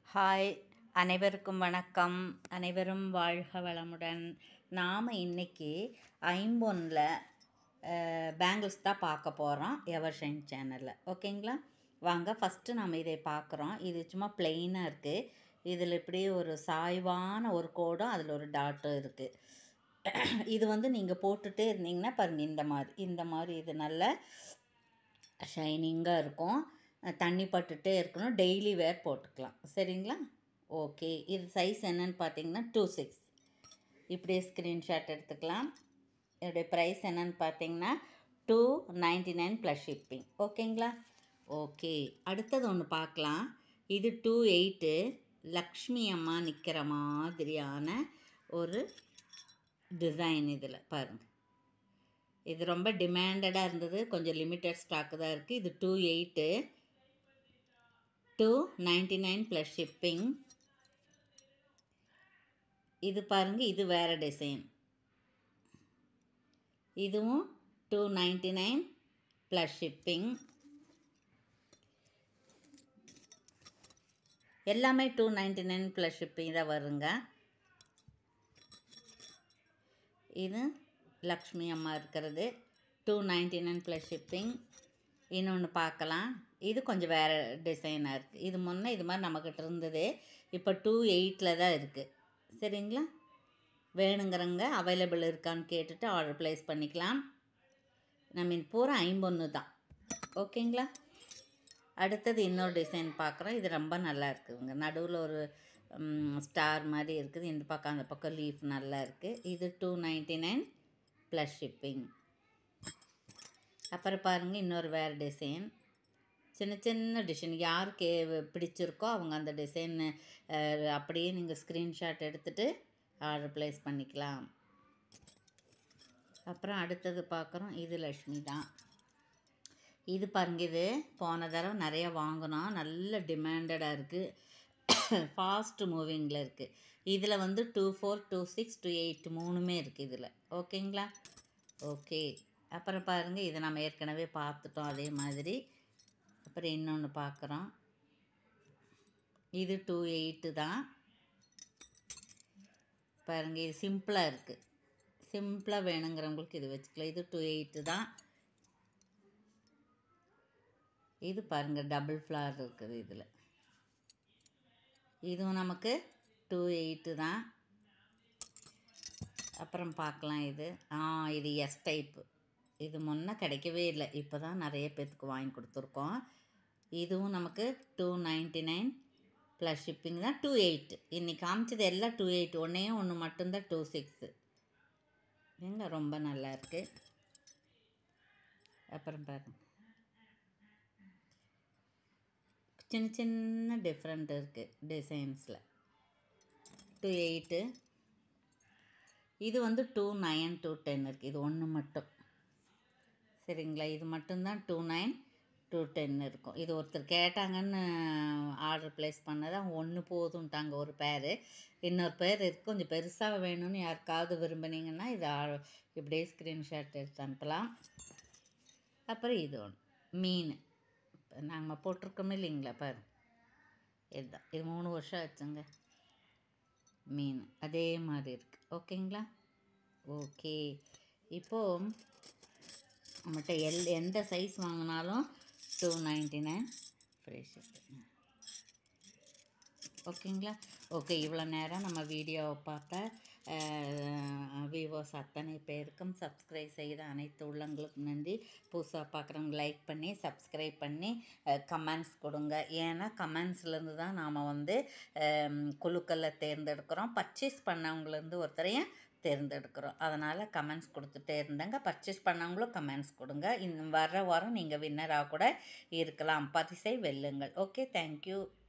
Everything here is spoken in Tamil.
ஹாய் அனைவருக்கும் வணக்கம் அனைவரும் வாழ்க வளமுடன் நாம் இன்னைக்கு ஐம்பொன்னில் பேங்கிள்ஸ் தான் பார்க்க போகிறோம் எவர்ஷைன் சேனலில் ஓகேங்களா வாங்க ஃபஸ்ட்டு நம்ம இதை பார்க்குறோம் இது சும்மா பிளெயினாக இருக்குது இதில் இப்படி ஒரு சாய்வான ஒரு கோடும் அதில் ஒரு டாட்டும் இருக்குது இது வந்து நீங்கள் போட்டுகிட்டே இருந்தீங்கன்னா பாருங்கள் இந்த மாதிரி இந்த மாதிரி இது நல்ல ஷைனிங்காக இருக்கும் தண்ணி பட்டுட்டே இருக்கணும் டெய்லி வேர் போட்டுக்கலாம் சரிங்களா ஓகே இது சைஸ் என்னன்னு பார்த்தீங்கன்னா டூ சிக்ஸ் இப்படியே ஸ்க்ரீன்ஷாட் எடுத்துக்கலாம் இதோடைய ப்ரைஸ் என்னன்னு பார்த்தீங்கன்னா two ninety nine plus shipping ஓகேங்களா ஓகே அடுத்தது ஒன்று பார்க்கலாம் இது டூ எயிட்டு லக்ஷ்மி அம்மா நிற்கிற மாதிரியான ஒரு டிசைன் இதில் பாருங்கள் இது ரொம்ப டிமாண்டடாக இருந்தது கொஞ்சம் லிமிட்டட் ஸ்டாக்கு தான் இருக்குது இது two eight two ninety nine plus shipping இது பாருங்கள் இது வேறு டிசைன் இதுவும் two ninety nine plus shipping எல்லாமே two ninety nine plus shipping தான் வருங்க இது லக்ஷ்மி அம்மா இருக்கிறது two ninety nine plus shipping இன்னொன்று பார்க்கலாம் இது கொஞ்சம் வேறு டிசைனாக இருக்குது இது முன்னே இது மாதிரி நம்மக்கிட்ட இருந்தது இப்போ டூ எயிட்டில் தான் இருக்குது சரிங்களா வேணுங்கிறவங்க அவைலபிள் இருக்கான்னு கேட்டுட்டு ஆர்டர் ப்ளேஸ் பண்ணிக்கலாம் நம்ம இது பூரா ஐம்பொன்று தான் ஓகேங்களா அடுத்தது இன்னொரு டிசைன் பார்க்குறோம் இது ரொம்ப நல்லா இருக்குதுங்க நடுவில் ஒரு ஸ்டார் மாதிரி இருக்குது இந்த பக்கம் அந்த பக்கம் லீஃப் நல்லா இருக்குது இது two ninety nine plus shipping அப்புறம் பாருங்கள் இன்னொரு வேறு டிசைன் சின்ன சின்ன டிசைன் யாருக்கு பிடிச்சிருக்கோ அவங்க அந்த டிசைன் அப்படியே நீங்கள் ஸ்க்ரீன்ஷாட் எடுத்துகிட்டு ஆர்டர் ப்ளேஸ் பண்ணிக்கலாம் அப்புறம் அடுத்தது பார்க்குறோம் இது லக்ஷ்மி தான் இது பாருங்க இது போன தடவை நிறைய வாங்கினோம் நல்ல டிமாண்டடாக இருக்குது ஃபாஸ்ட் மூவிங்கில் இருக்குது இதில் வந்து two four two six two eight மூணுமே இருக்குது இதில் ஓகேங்களா ஓகே அப்புறம் பாருங்கள் இதை நம்ம ஏற்கனவே பார்த்துட்டோம் அதே மாதிரி அப்புறம் இன்னொன்று பார்க்குறோம் இது டூ எயிட்டு தான் பாருங்கள் இது சிம்பிளாக இருக்குது சிம்பிளாக வேணுங்கிறவங்களுக்கு இது வச்சுக்கலாம் இது டூ எயிட்டு தான் இது பாருங்கள் டபுள் ஃப்ளார் இருக்குது இதில் இதுவும் நமக்கு டூ எயிட்டு தான் அப்புறம் பார்க்கலாம் இது ஆ இது எஸ் டைப்பு இது முன்னே கிடைக்கவே இல்லை இப்போ தான் நிறைய பேர்த்துக்கு வாங்கி கொடுத்துருக்கோம் இதுவும் நமக்கு two ninety nine plus shipping தான் டூ எயிட் இன்றைக்கி காமிச்சது எல்லாம் டூ எயிட் ஒன்றே ஒன்று மட்டும்தான் டூ சிக்ஸு எங்க ரொம்ப நல்லா இருக்குது அப்புறம் பாருங்க சின்ன சின்ன டிஃப்ரெண்ட் இருக்குது டிசைன்ஸில் டூ எயிட்டு இது வந்து டூ நைன் டூ டென் இருக்குது இது ஒன்று மட்டும் சரிங்களா இது மட்டும்தான் டூ நைன் டூ டென் இருக்கும் இது ஒருத்தர் கேட்டாங்கன்னு ஆர்டர் ப்ளேஸ் பண்ணது அவங்க ஒன்று போதும்ட்டாங்க ஒரு பேர் இன்னொரு பேர் இருக்குது கொஞ்சம் பெருசாக வேணும்னு யாருக்காவது விரும்புனீங்கன்னா இது இப்படியே ஸ்க்ரீன்ஷாட் எடுத்து அனுப்பலாம் அப்புறம் இது ஒன்று மீன் நாங்கள் போட்டிருக்கோமே இல்லைங்களா பாரு இதுதான் இது மூணு வருஷம் ஆச்சுங்க மீன் அதே மாதிரி இருக்குது ஓகேங்களா ஓகே இப்போது நம்மகிட்ட எல் எந்த சைஸ் வாங்கினாலும் two ninety nine free shipping ஓகேங்களா ஓகே இவ்வளோ நேரம் நம்ம வீடியோவை பார்த்த விவோஸ் அத்தனை பேருக்கும் சப்ஸ்கிரைப் செய்த அனைத்து உள்ளங்களுக்கும் நன்றி புதுசாக பார்க்குறவங்க லைக் பண்ணி சப்ஸ்கிரைப் பண்ணி கமெண்ட்ஸ் கொடுங்க ஏன்னா கமெண்ட்ஸ்லேருந்து தான் நாம் வந்து குழுக்களில் தேர்ந்தெடுக்கிறோம் பர்ச்சேஸ் பண்ணவங்கலேருந்து ஒருத்தரையும் தேர்ந்தெடுக்கிறோம் அதனால் கமெண்ட்ஸ் கொடுத்துட்டே இருந்தாங்க பர்ச்சேஸ் பண்ணவங்களும் கமெண்ட்ஸ் கொடுங்க இன்னும் வர வாரம் நீங்கள் வின்னராக கூட இருக்கலாம் பரிசை வெல்லுங்கள் ஓகே தேங்க்யூ